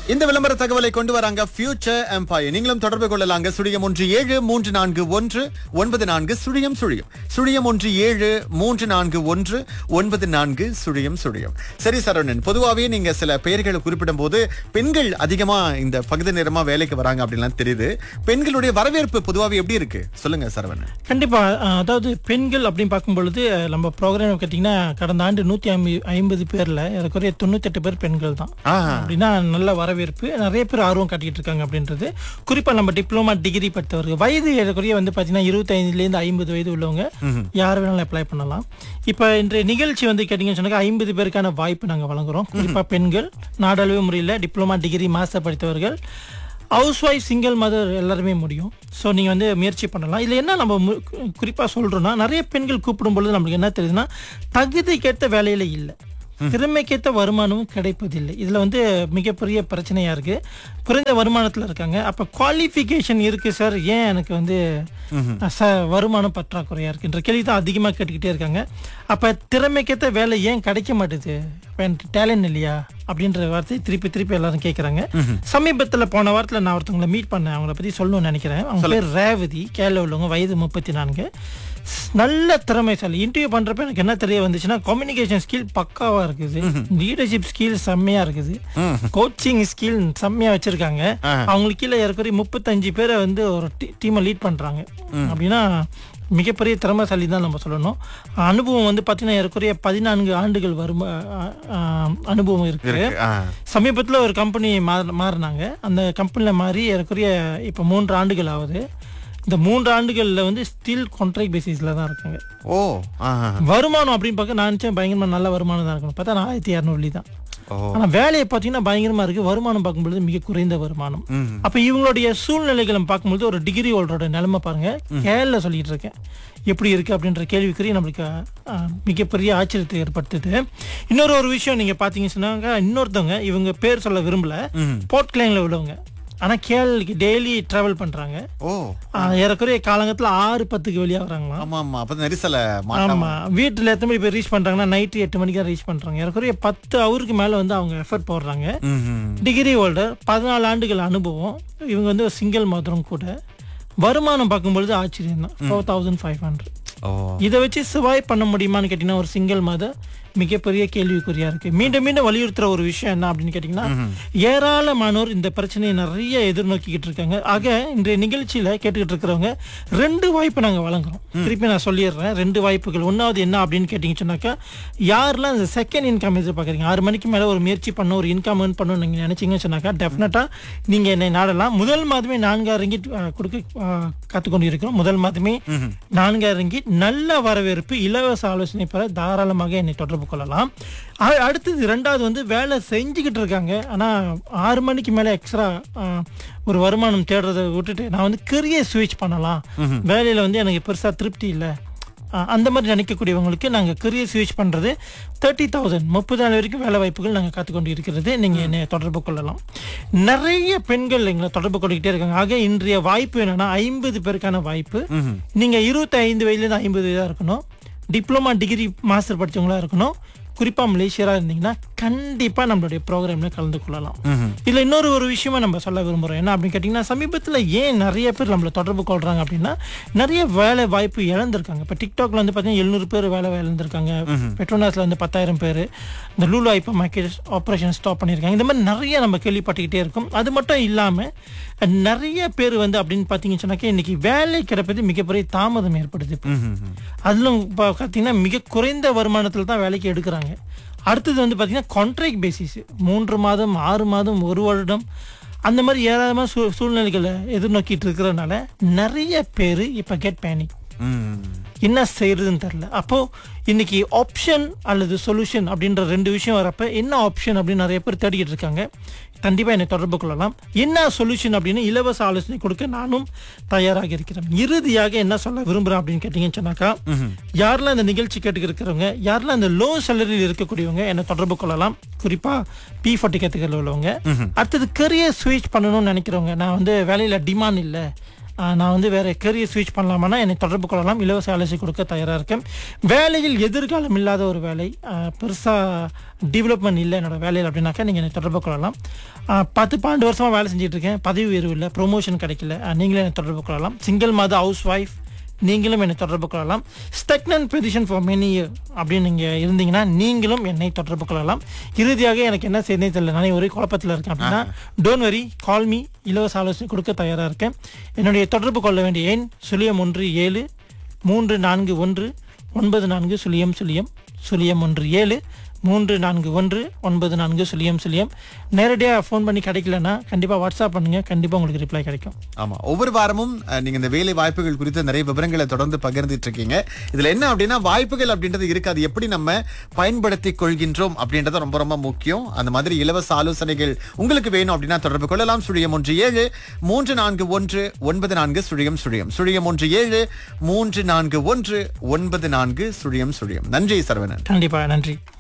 இந்த விளம்பர தகவலை கொண்டு வராங்க ஃபியூச்சர் எம்பையர் நீங்களும் தொடர்பு கொள்ளலாங்க சுழியம் ஒன்று ஏழு மூன்று நான்கு ஒன்று ஒன்பது நான்கு சுழியம் சுழியம் சுழியம் ஒன்று ஏழு மூன்று நான்கு ஒன்று ஒன்பது நான்கு சுழியம் சுழியம் சரி சரவணன் பொதுவாகவே நீங்க சில பெயர்களை குறிப்பிடும் போது பெண்கள் அதிகமா இந்த பகுதி நேரமா வேலைக்கு வராங்க அப்படின்லாம் தெரியுது பெண்களுடைய வரவேற்பு பொதுவாகவே எப்படி இருக்கு சொல்லுங்க சரவணன் கண்டிப்பா அஹ், அதாவது பெண்கள் அப்படின்னு பார்க்கும் பொழுது அஹ், நம்ம ப்ரோக்ராம் பார்த்தீங்கன்னா கடந்த ஆண்டு நூத்தி ஐம்பது பேர்ல ஏறக்குறைய தொண்ணூத்தெட்டு பேர் பெண்கள் தான் ஆ அப்படின்னா நல்ல வரவேற்பு நிறைய பேர் ஆர்வம் காட்டிட்டு இருக்காங்க அப்படின்றது குறிப்பா நம்ம டிப்ளமா டிகிரி படித்தவர்கள் வயது ஏறக்குறைய வந்து பாத்தீங்கன்னா இருபத்தைந்துல இருந்து ஐம்பது வயது உள்ளவங்க யார் வேணாலும் அப்ளை பண்ணலாம் இப்ப இன்றைய நிகழ்ச்சி வந்து கேட்டீங்கன்னு சொன்னாக்க ஐம்பது பேருக்கான வாய்ப்பு நாங்க வழங்குறோம் குறிப்பா பெண்கள் நாடளவு முறையில் டிப்ளமா டிகிரி மாஸ்டர் படித்தவர்கள் ஹவுஸ் ஒய்ஃப் சிங்கிள் மதர் எல்லாருமே முடியும் ஸோ நீங்கள் வந்து முயற்சி பண்ணலாம் இதில் என்ன நம்ம மு- குறிப்பா சொல்றோம்னா நிறைய பெண்கள் கூப்பிடும் பொழுது நம்மளுக்கு என்ன தெரியுதுன்னா தகுதிக்கேற்ற வேலையில இல்லை திறமைக்கேற்ற வருமானமும் கிடைப்பதில்லை இதுல வந்து மிகப்பெரிய பிரச்சனையா இருக்கு குறைந்த வருமானத்துல இருக்காங்க அப்ப குவாலிஃபிகேஷன் இருக்கு சார் ஏன் எனக்கு வந்து ச வருமானம் பற்றாக்குறையா இருக்குன்ற கேள்வி தான் அதிகமா கேட்டுக்கிட்டே இருக்காங்க அப்ப திறமைக்கேற்ற வேலை ஏன் கிடைக்க மாட்டுது டேலண்ட் இல்லையா அப்படின்ற வார்த்தையை திருப்பி திருப்பி எல்லாரும் கேட்குறாங்க சமீபத்துல போன வாரத்துல நான் ஒருத்தவங்களை மீட் பண்ணேன் அவங்கள பத்தி சொல்லணும்னு நினைக்கிறேன் அவங்க பேர் ரேவதி கேரள உள்ளவங்க வயது முப்பத்தி நான்கு நல்ல திறமைசாலி இன்டர்வியூ பண்றப்ப எனக்கு என்ன தெரிய வந்துச்சுன்னா கம்யூனிகேஷன் ஸ்கில் பக்காவா இருக்குது லீடர்ஷிப் ஸ்கில் செம்மையா இருக்குது கோச்சிங் ஸ்கில் செம்மையா வச்சிருக்காங்க அவங்களுக்கு கீழே ஏறக்குறைய முப்பத்தஞ்சு பேரை வந்து ஒரு டீமை லீட் பண்றாங்க அப்படின்னா மிகப்பெரிய திறமைசாலி தான் நம்ம சொல்லணும் அனுபவம் வந்து பார்த்தீங்கன்னா ஏறக்குறைய பதினான்கு ஆண்டுகள் வரும் அனுபவம் இருக்கு இருக்கு ஆ. சமீபத்தில் ஒரு கம்பெனி மாறினாங்க அந்த கம்பெனியில் மாறி ஏறக்குறைய இப்போ மூன்று ஆண்டுகள் ஆகுது இந்த மூன்று ஆண்டுகளில் வந்து ஸ்டில் கான்ட்ராக்ட் பேசிஸில் தான் இருக்காங்க ஓ ஆஹா. வருமானம் அப்படின்னு பார்க்க நான் நினச்சேன் பயங்கரமாக நல்ல வருமானம் தான் இருக்கணும் பார்த்தா ஆயிரத்தி இரநூறு தான் ஓ ஆனால் வேலையை பார்த்தீங்கன்னா பயங்கரமாக இருக்குது வருமானம் பார்க்கும்பொழுது மிக குறைந்த வருமானம் ம். அப்போ இவங்களுடைய சூழ்நிலைகளை பார்க்கும்பொழுது ஒரு டிகிரி ஹோல்டரோட நிலைமை பாருங்க கேரள சொல்லிட்டு இருக்கேன் எப்படி இருக்கு அப்படின்ற கேள்விக்குறி நம்மளுக்கு அஹ், மிகப்பெரிய ஆச்சரியத்தை ஏற்படுத்துது இன்னொரு ஒரு விஷயம் நீங்க பாத்தீங்கன்னு சொன்னாங்க இன்னொருத்தவங்க இவங்க பேர் சொல்ல விரும்பல போர்ட் கிளைன்ல உள்ளவங்க ஆனா கேரளுக்கு டெய்லி டிராவல் பண்றாங்க ஓ அஹ், ஏறக்குறைய காலங்கத்துல ஆறு பத்துக்கு வெளியாகிறாங்களாம் ஆமா ஆமா அப்ப நெரிசல மாட்டாம ஆமா வீட்டுல எத்தனை மணி போய் ரீச் பண்றாங்கன்னா நைட்டு எட்டு மணிக்கு தான் ரீச் பண்றாங்க ஏறக்குறைய பத்து ஹவருக்கு மேல வந்து அவங்க எஃபர்ட் போடுறாங்க ம்ஹும். டிகிரி ஹோல்டர் பதினாலு ஆண்டுகள் அனுபவம் இவங்க வந்து ஒரு சிங்கிள் மாத்திரம் கூட வருமானம் பார்க்கும்பொழுது ஆச்சரியம் தான் ஃபோர் தௌசண்ட் ஃபைவ் ஹண்ட்ரட் ஓ இதை வச்சு சர்வைவ் பண்ண முடியுமான்னு கேட்டிங்கன்னா ஒரு சிங்கிள் மதர் மிகப்பெரிய கேள்விக்குறியா இருக்கு மீண்டும் மீண்டும் வலியுறுத்துற ஒரு விஷயம் என்ன அப்படின்னு கேட்டிங்கன்னா ஏராளமானோர் இந்த பிரச்சனையை நிறைய எதிர்நோக்கிக்கிட்டு இருக்காங்க ஆக இன்றைய நிகழ்ச்சியில கேட்டுக்கிட்டு இருக்கிறவங்க ரெண்டு வாய்ப்பு நாங்க வழங்குறோம் திருப்பி நான் சொல்லிடுறேன் ரெண்டு வாய்ப்புகள் ஒன்னாவது என்ன அப்படின்னு கேட்டீங்கன்னு சொன்னாக்கா யாரெல்லாம் இந்த செகண்ட் இன்கம் எதிர்பார்க்குறீங்க ஆறு மணிக்கு மேல ஒரு முயற்சி பண்ண ஒரு இன்கம் ஏர்ன் பண்ணணும் நீங்க நினைச்சீங்கன்னு சொன்னாக்கா டெஃபினட்டா நீங்க என்னை நாடலாம் முதல் மாதமே நான்காயிரம் ரிங்கிட் அஹ், கொடுக்க அஹ், காத்துக்கொண்டு இருக்கிறோம் முதல் மாதமே நான்காயிரம் ரிங்கிட் நல்ல வரவேற்பு இலவச ஆலோசனை பெற தாராளமாக என்னை தொடர்பு கொள்ளலாம் அ- அடுத்தது ரெண்டாவது வந்து வேலை செஞ்சுக்கிட்டு இருக்காங்க ஆனா ஆறு மணிக்கு மேல எக்ஸ்ட்ரா ஒரு வருமானம் தேடுறதை விட்டுட்டு நான் வந்து கரியர் ஸ்விட்ச் பண்ணலாம் வேலையில வந்து எனக்கு பெருசா திருப்தி இல்லை அஹ் அந்த மாதிரி நினைக்கக்கூடியவங்களுக்கு நாங்கள் கரியர் ஸ்விட்ச் பண்ணுறது தேர்ட்டி தௌசண்ட் முப்பது நாள் வரைக்கும் வேலை வாய்ப்புகள் நாங்கள் காத்துக்கொண்டு இருக்கிறது நீங்கள் என்னை தொடர்பு கொள்ளலாம் நிறைய பெண்கள் எங்களை தொடர்பு கொண்டுகிட்டே இருக்காங்க ஆக இன்றைய வாய்ப்பு என்னன்னா ஐம்பது பேருக்கான வாய்ப்பு நீங்கள் இருபத்தி ஐந்து வயதுலேருந்து ஐம்பது வயதாக இருக்கணும் டிப்ளமா டிகிரி மாஸ்டர் படிச்சவங்களா இருக்கணும் குறிப்பாக மலேசியராக இருந்தீங்கன்னா கண்டிப்பாக நம்மளுடைய ப்ரோக்ராமில் கலந்து கொள்ளலாம் இதில் இன்னொரு ஒரு விஷயமா நம்ம சொல்ல விரும்புகிறோம் என்ன அப்படின்னு கேட்டிங்கன்னா சமீபத்தில் ஏன் நிறைய பேர் நம்மளை தொடர்பு கொள்கிறாங்க அப்படின்னா நிறைய வேலை வாய்ப்பு இழந்திருக்காங்க இப்போ டிக்டாக்ல வந்து பார்த்தீங்கன்னா எழுநூறு பேர் வேலை இழந்திருக்காங்க பெட்ரோனாஸில் வந்து பத்தாயிரம் பேர் இந்த Lulu IPO market operation stop பண்ணியிருக்காங்க இந்த மாதிரி நிறைய நம்ம கேள்விப்பட்டுக்கிட்டே இருக்கோம் அது மட்டும் இல்லாமல் நிறைய பேர் வந்து அப்படின்னு பார்த்தீங்கன்னு சொன்னாக்கா இன்னைக்கு வேலை கிடைப்பது மிகப்பெரிய தாமதம் ஏற்படுது இப்போ அதிலும் இப்போ பார்த்தீங்கன்னா மிக குறைந்த வருமானத்தில் தான் வேலைக்கு எடுக்கிறாங்க அடுத்தது வந்து பார்த்தீங்கன்னா கான்ட்ராக்ட் பேசிஸ் மூன்று மாதம் ஆறு மாதம் ஒரு வருடம் அந்த மாதிரி ஏராளமான சூ சூழ்நிலைகளை எதிர்நோக்கிட்டு இருக்கிறதுனால நிறைய பேர் இப்போ கெட் பேனிக் ம். என்ன செய்யறதுன்னு தெரில அப்போ இன்னைக்கு ஆப்ஷன் அல்லது சொல்யூஷன் அப்படின்ற ரெண்டு விஷயம் வரப்ப என்ன ஆப்ஷன் அப்படின்னு நிறைய பேர் தேடிக்கிட்டு இருக்காங்க கண்டிப்பா என்னை தொடர்பு கொள்ளலாம் என்ன சொல்யூஷன் அப்படின்னு இலவச ஆலோசனை கொடுக்க நானும் தயாராக இருக்கிறேன் இறுதியாக என்ன சொல்ல விரும்புறேன் அப்படின்னு கேட்டீங்கன்னு சொன்னாக்கா யாரெல்லாம் இந்த நிகழ்ச்சி கேட்டுக்கு இருக்கிறவங்க யாரெல்லாம் இந்த லோ சேலரியில் இருக்கக்கூடியவங்க என்னை தொடர்பு கொள்ளலாம் குறிப்பா பி ஃபார்ட்டி கேத்துக்கள் உள்ளவங்க அடுத்தது கரியர் ஸ்விட்ச் பண்ணணும்னு நினைக்கிறவங்க நான் வந்து வேலையில டிமாண்ட் இல்லை ஆஹ் நான் வந்து வேற கரியர் ஸ்விட்ச் பண்ணலாமான்னா என்னை தொடர்பு கொள்ளலாம் இலவச ஆலோசனை கொடுக்க தயாராக இருக்கேன் வேலையில் எதிர்காலம் இல்லாத ஒரு வேலை ஆஹ் பெருசா டெவலப்மெண்ட் இல்லை என்னோட வேலையில் அப்படின்னாக்கா நீங்கள் என்னை தொடர்பு கொள்ளலாம் ஆஹ் பத்து பன்னெண்டு வருஷமா வேலை செஞ்சுட்டு இருக்கேன் பதவி உயர்வு இல்லை ப்ரொமோஷன் கிடைக்கல ஆஹ் நீங்களே என்னை தொடர்பு கொள்ளலாம் சிங்கிள் மத ஹவுஸ் ஒய்ஃப் நீங்களும் என்னை தொடர்பு கொள்ளலாம் stagnant position for many year அப்படின்னு நீங்கள் இருந்தீங்கன்னா நீங்களும் என்னை தொடர்பு கொள்ளலாம் இறுதியாக எனக்கு என்ன செய்தே தெரியல நானே ஒரே குழப்பத்தில் இருக்கேன் அப்படின்னா டோன்ட் வரி கால் மீ இலவச ஆலோசனை கொடுக்க தயாராக இருக்கேன் என்னுடைய தொடர்பு கொள்ள வேண்டிய எண் சுழியம் ஒன்று ஏழு மூன்று நான்கு ஒன்று ஒன்பது நான்கு சுழியம் சுழியம் சுழியம் ஒன்று ஏழு மூன்று நான்கு ஒன்று ஒன்பது நான்கு சுழியம் சுழியம் நேரடியாக ஃபோன் பண்ணி கிடைக்கலன்னா கண்டிப்பாக வாட்ஸ்அப் பண்ணுங்க கண்டிப்பாக உங்களுக்கு ரிப்ளை கிடைக்கும் ஆமா ஒவ்வொரு வாரமும் அஹ், நீங்க இந்த வேலை வாய்ப்புகள் குறித்து நிறைய விவரங்களை தொடர்ந்து பகிர்ந்துட்டு இருக்கீங்க இதுல என்ன அப்படின்னா வாய்ப்புகள் அப்படின்றது இருக்காது எப்படி நம்ம பயன்படுத்தி கொள்கின்றோம் அப்படின்றது ரொம்ப ரொம்ப முக்கியம் அந்த மாதிரி இலவச ஆலோசனைகள் உங்களுக்கு வேணும் அப்படின்னா தொடர்பு கொள்ளலாம் சுழியம் ஒன்று ஏழு மூன்று நான்கு ஒன்று ஒன்பது நான்கு சுழியம் சுழியம் சுழியம் ஒன்று ஏழு மூன்று நான்கு ஒன்று ஒன்பது நான்கு சுழியம் சுழியம் நன்றி சரவணன் கண்டிப்பாக நன்றி